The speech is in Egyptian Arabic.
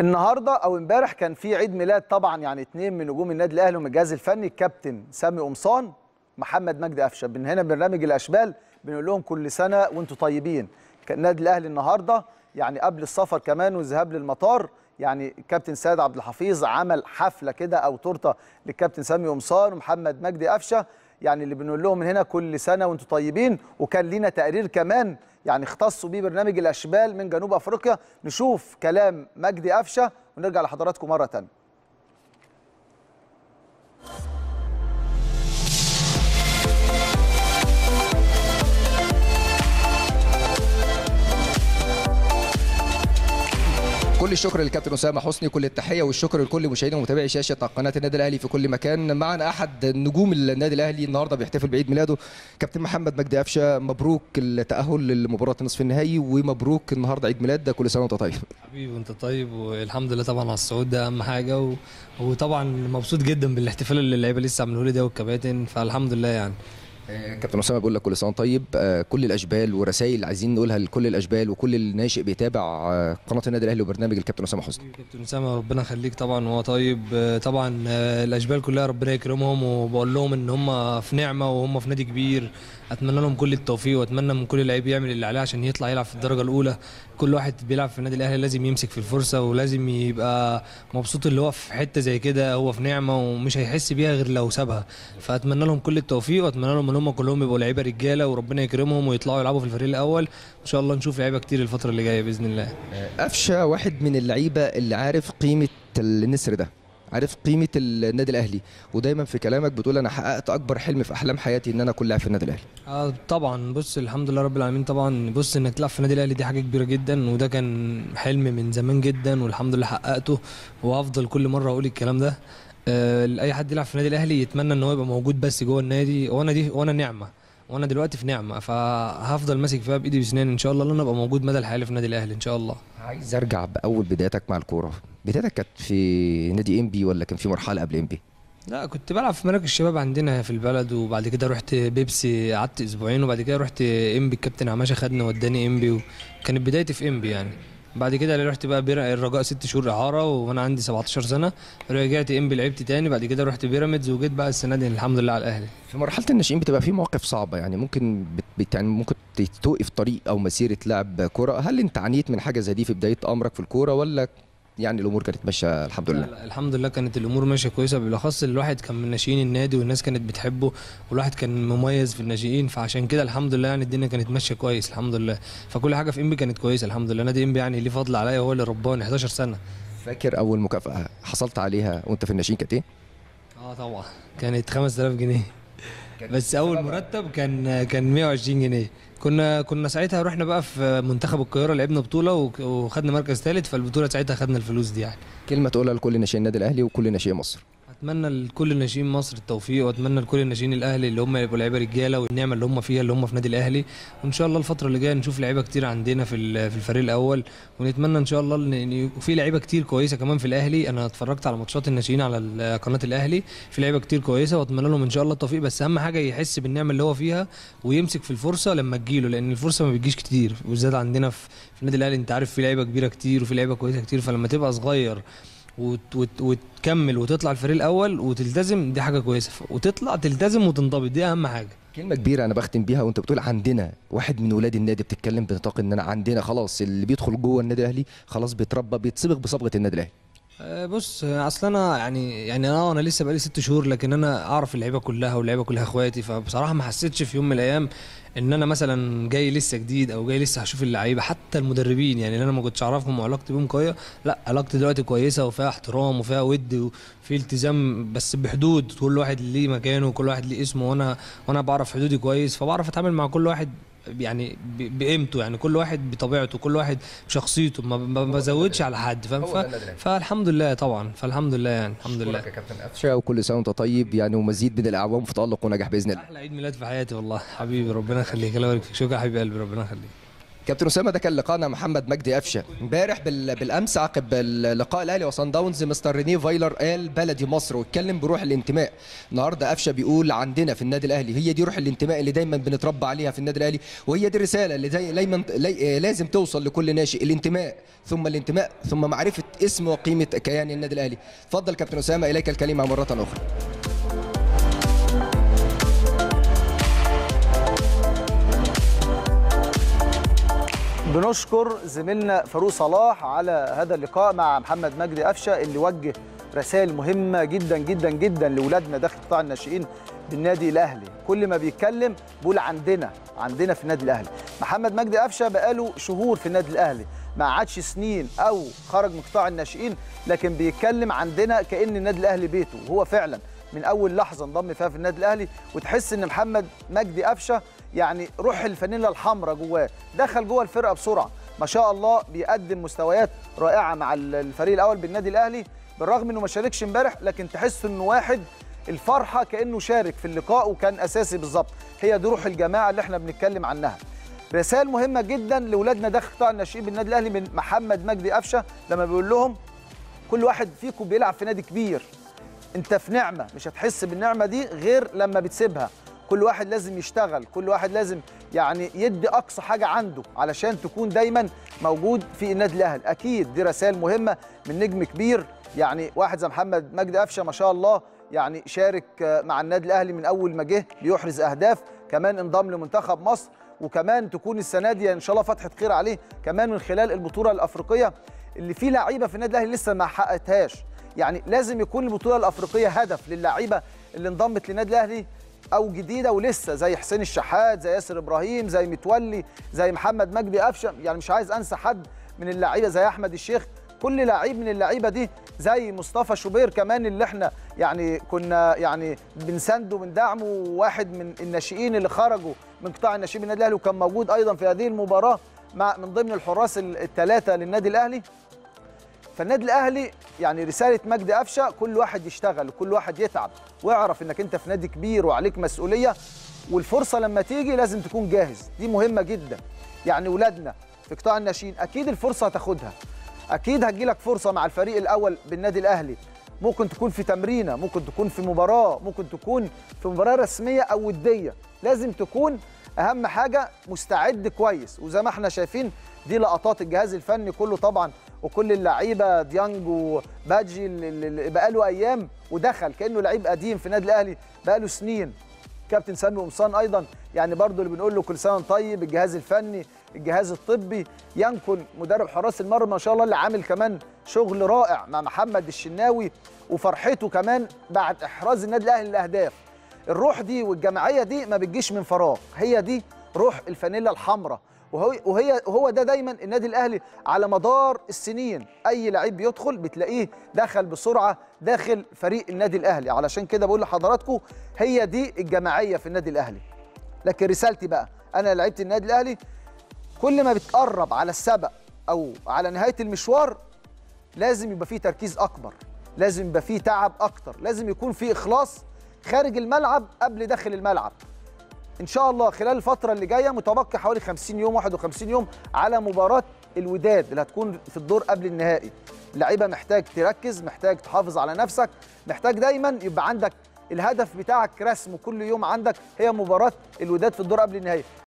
النهارده او امبارح كان في عيد ميلاد طبعا يعني اثنين من نجوم النادي الاهلي ومن الجهاز الفني الكابتن سامي قمصان محمد مجدي قفشه من هنا برنامج الاشبال بنقول لهم كل سنه وانتم طيبين كان النادي الاهلي النهارده يعني قبل السفر كمان والذهاب للمطار يعني الكابتن سيد عبد الحفيظ عمل حفله كده او تورته للكابتن سامي قمصان ومحمد مجدي قفشه يعني اللي بنقول لهم من هنا كل سنه وانتم طيبين وكان لينا تقرير كمان يعني اختصوا بيه برنامج الاشبال من جنوب افريقيا نشوف كلام مجدي قفشه ونرجع لحضراتكم مره ثانيه كل الشكر للكابتن اسامه حسني كل التحيه والشكر لكل مشاهدي ومتابعي شاشه قناه النادي الاهلي في كل مكان معنا احد نجوم النادي الاهلي النهارده بيحتفل بعيد ميلاده كابتن محمد مجدي قفشه مبروك التاهل لمباراه نصف النهائي ومبروك النهارده عيد ميلاد كل سنه وانت طيب حبيبي وانت طيب والحمد لله طبعا على الصعود ده اهم حاجه و... وطبعا مبسوط جدا بالاحتفال اللي اللعيبه لسه عملوه لي ده والكباتن فالحمد لله يعني كابتن اسامه بيقول لك كل سنه طيب كل الاشبال ورسائل عايزين نقولها لكل الاشبال وكل الناشئ بيتابع قناه النادي الاهلي وبرنامج الكابتن اسامه حسني كابتن اسامه ربنا يخليك طبعا وهو طيب طبعا الاشبال كلها ربنا يكرمهم وبقول لهم ان هم في نعمه وهم في نادي كبير اتمنى لهم كل التوفيق واتمنى من كل لعيب يعمل اللي عليه عشان يطلع يلعب في الدرجه الاولى كل واحد بيلعب في النادي الاهلي لازم يمسك في الفرصه ولازم يبقى مبسوط اللي هو في حته زي كده هو في نعمه ومش هيحس بيها غير لو سابها فاتمنى لهم كل التوفيق واتمنى لهم ان هم كلهم يبقوا لعيبه رجاله وربنا يكرمهم ويطلعوا يلعبوا في الفريق الاول ان شاء الله نشوف لعيبه كتير الفتره اللي جايه باذن الله قفشه واحد من اللعيبه اللي عارف قيمه النسر ده عارف قيمه النادي الاهلي ودايما في كلامك بتقول انا حققت اكبر حلم في احلام حياتي ان انا اكون لاعب في النادي الاهلي آه طبعا بص الحمد لله رب العالمين طبعا بص انك تلعب في النادي الاهلي دي حاجه كبيره جدا وده كان حلم من زمان جدا والحمد لله حققته وهفضل كل مره اقول الكلام ده آه لاي حد يلعب في النادي الاهلي يتمنى ان هو يبقى موجود بس جوه النادي وانا دي وانا نعمه وانا دلوقتي في نعمه فهفضل ماسك فيها بايدي وسناني ان شاء الله ان انا ابقى موجود مدى الحياه في النادي الاهلي ان شاء الله عايز ارجع باول بداياتك مع الكوره بدايتك كانت في نادي ام بي ولا كان في مرحله قبل ام بي لا كنت بلعب في مراكز الشباب عندنا في البلد وبعد كده رحت بيبسي قعدت اسبوعين وبعد كده رحت ام بي الكابتن عماشه خدني وداني ام بي وكانت بدايتي في ام بي يعني بعد كده رحت بقى بير... الرجاء ست شهور اعاره وانا عندي 17 سنه رجعت ام بي لعبت تاني بعد كده رحت بيراميدز وجيت بقى السنه دي الحمد لله على الاهلي في مرحله الناشئين بتبقى في مواقف صعبه يعني ممكن بت... يعني ممكن توقف طريق او مسيره لاعب كوره هل انت عانيت من حاجه زي دي في بدايه امرك في الكوره ولا يعني الامور كانت ماشيه الحمد لله لا الحمد لله كانت الامور ماشيه كويسه بالاخص الواحد كان من ناشئين النادي والناس كانت بتحبه والواحد كان مميز في الناشئين فعشان كده الحمد لله يعني الدنيا كانت ماشيه كويس الحمد لله فكل حاجه في انبي كانت كويسه الحمد لله نادي انبي يعني ليه فضل عليا هو اللي رباني 11 سنه فاكر اول مكافاه حصلت عليها وانت في الناشئين كانت ايه اه طبعا كانت 5000 جنيه بس اول مرتب كان كان 120 جنيه كنا كنا ساعتها رحنا بقى في منتخب القاهره لعبنا بطوله وخدنا مركز ثالث فالبطوله ساعتها خدنا الفلوس دي يعني كلمه تقولها لكل ناشئين النادي الاهلي وكل ناشئين مصر اتمنى لكل ناشئين مصر التوفيق واتمنى لكل الناشئين الاهلي اللي هم يبقوا لعيبه رجاله والنعمه اللي هم فيها اللي هم في نادي الاهلي وان شاء الله الفتره اللي جايه نشوف لعيبه كتير عندنا في في الفريق الاول ونتمنى ان شاء الله ان في لعيبه كتير كويسه كمان في الاهلي انا اتفرجت على ماتشات الناشئين على قناه الاهلي في لعيبه كتير كويسه واتمنى لهم ان شاء الله التوفيق بس اهم حاجه يحس بالنعمه اللي هو فيها ويمسك في الفرصه لما تجيله لان الفرصه ما بتجيش كتير وبالذات عندنا في النادي الاهلي انت عارف في لعيبه كبيره كتير وفي لعيبه كويسه كتير فلما تبقى صغير وت وت وتكمل وتطلع الفريق الاول وتلتزم دي حاجه كويسه وتطلع تلتزم وتنضبط دي اهم حاجه كلمه كبيره انا بختم بيها وانت بتقول عندنا واحد من ولاد النادي بتتكلم بنطاق ان انا عندنا خلاص اللي بيدخل جوه النادي الاهلي خلاص بيتربى بيتصبغ بصبغه النادي الاهلي بص اصل انا يعني يعني انا انا لسه بقالي ست شهور لكن انا اعرف اللعيبه كلها واللعيبه كلها اخواتي فبصراحه ما حسيتش في يوم من الايام ان انا مثلا جاي لسه جديد او جاي لسه هشوف اللعيبه حتى المدربين يعني اللي انا ما كنتش اعرفهم وعلاقتي بيهم قويه لا علاقتي دلوقتي كويسه وفيها احترام وفيها ود وفي التزام بس بحدود كل واحد ليه مكانه وكل واحد ليه اسمه وانا وانا بعرف حدودي كويس فبعرف اتعامل مع كل واحد يعني بقيمته يعني كل واحد بطبيعته كل واحد بشخصيته ما بزودش على حد فاهم فالحمد لله طبعا فالحمد لله يعني الحمد لله كابتن قفشه وكل سنه وانت طيب يعني ومزيد من الاعوام في تالق ونجاح باذن الله احلى عيد ميلاد في حياتي والله حبيبي ربنا يخليك الله يبارك فيك شكرا حبيب قلبي ربنا يخليك كابتن اسامه ده كان لقاءنا محمد مجدي قفشه امبارح بال... بالامس عقب لقاء الاهلي وصن داونز مستر رينيه فايلر قال بلدي مصر واتكلم بروح الانتماء النهارده قفشه بيقول عندنا في النادي الاهلي هي دي روح الانتماء اللي دايما بنتربى عليها في النادي الاهلي وهي دي الرساله اللي زي دايما لي... لازم توصل لكل ناشئ الانتماء ثم الانتماء ثم معرفه اسم وقيمه كيان النادي الاهلي اتفضل كابتن اسامه اليك الكلمه مره اخرى بنشكر زميلنا فاروق صلاح على هذا اللقاء مع محمد مجدي قفشه اللي وجه رسائل مهمه جدا جدا جدا لاولادنا داخل قطاع الناشئين بالنادي الاهلي كل ما بيتكلم بيقول عندنا عندنا في النادي الاهلي محمد مجدي قفشه بقاله شهور في النادي الاهلي ما عادش سنين او خرج من قطاع الناشئين لكن بيتكلم عندنا كان النادي الاهلي بيته وهو فعلا من اول لحظه انضم فيها في النادي الاهلي وتحس ان محمد مجدي قفشه يعني روح الفانيلا الحمراء جواه دخل جوه الفرقه بسرعه ما شاء الله بيقدم مستويات رائعه مع الفريق الاول بالنادي الاهلي بالرغم انه ما شاركش امبارح لكن تحس انه واحد الفرحه كانه شارك في اللقاء وكان اساسي بالظبط هي دي روح الجماعه اللي احنا بنتكلم عنها رسائل مهمه جدا لاولادنا داخل قطاع الناشئين بالنادي الاهلي من محمد مجدي قفشه لما بيقول لهم كل واحد فيكم بيلعب في نادي كبير انت في نعمه مش هتحس بالنعمه دي غير لما بتسيبها كل واحد لازم يشتغل كل واحد لازم يعني يدي اقصى حاجه عنده علشان تكون دايما موجود في النادي الاهلي اكيد دي رسائل مهمه من نجم كبير يعني واحد زي محمد مجدي قفشه ما شاء الله يعني شارك مع النادي الاهلي من اول ما جه بيحرز اهداف كمان انضم لمنتخب مصر وكمان تكون السنه دي ان شاء الله فتحه خير عليه كمان من خلال البطوله الافريقيه اللي فيه لعيبه في النادي الاهلي لسه ما حققتهاش يعني لازم يكون البطوله الافريقيه هدف للعيبه اللي انضمت للنادي الاهلي او جديده ولسه زي حسين الشحات زي ياسر ابراهيم زي متولي زي محمد مجدي قفشه يعني مش عايز انسى حد من اللعيبه زي احمد الشيخ كل لعيب من اللعيبه دي زي مصطفى شوبير كمان اللي احنا يعني كنا يعني بنسنده وبندعمه واحد من الناشئين اللي خرجوا من قطاع الناشئين بالنادي الاهلي وكان موجود ايضا في هذه المباراه مع من ضمن الحراس الثلاثه للنادي الاهلي فالنادي الاهلي يعني رساله مجدي قفشه كل واحد يشتغل وكل واحد يتعب واعرف انك انت في نادي كبير وعليك مسؤوليه والفرصه لما تيجي لازم تكون جاهز دي مهمه جدا يعني ولادنا في قطاع الناشئين اكيد الفرصه هتاخدها اكيد هتجيلك فرصه مع الفريق الاول بالنادي الاهلي ممكن تكون في تمرينه ممكن تكون في مباراه ممكن تكون في مباراه رسميه او وديه لازم تكون اهم حاجه مستعد كويس وزي ما احنا شايفين دي لقطات الجهاز الفني كله طبعا وكل اللعيبه ديانج وباجي اللي بقاله ايام ودخل كانه لعيب قديم في النادي الاهلي بقاله سنين كابتن سامي قمصان ايضا يعني برضو اللي بنقول له كل سنه طيب الجهاز الفني الجهاز الطبي ينكن مدرب حراس المرمى ما شاء الله اللي عامل كمان شغل رائع مع محمد الشناوي وفرحته كمان بعد احراز النادي الاهلي للاهداف الروح دي والجماعيه دي ما بتجيش من فراغ هي دي روح الفانيلا الحمراء وهو وهي هو ده دايما النادي الاهلي على مدار السنين اي لعيب بيدخل بتلاقيه دخل بسرعه داخل فريق النادي الاهلي علشان كده بقول لحضراتكم هي دي الجماعيه في النادي الاهلي لكن رسالتي بقى انا لعيبه النادي الاهلي كل ما بتقرب على السبق او على نهايه المشوار لازم يبقى فيه تركيز اكبر لازم يبقى فيه تعب اكتر لازم يكون فيه اخلاص خارج الملعب قبل داخل الملعب ان شاء الله خلال الفتره اللي جايه متبقي حوالي 50 يوم 51 يوم على مباراه الوداد اللي هتكون في الدور قبل النهائي اللعيبه محتاج تركز محتاج تحافظ على نفسك محتاج دايما يبقى عندك الهدف بتاعك رسم كل يوم عندك هي مباراه الوداد في الدور قبل النهائي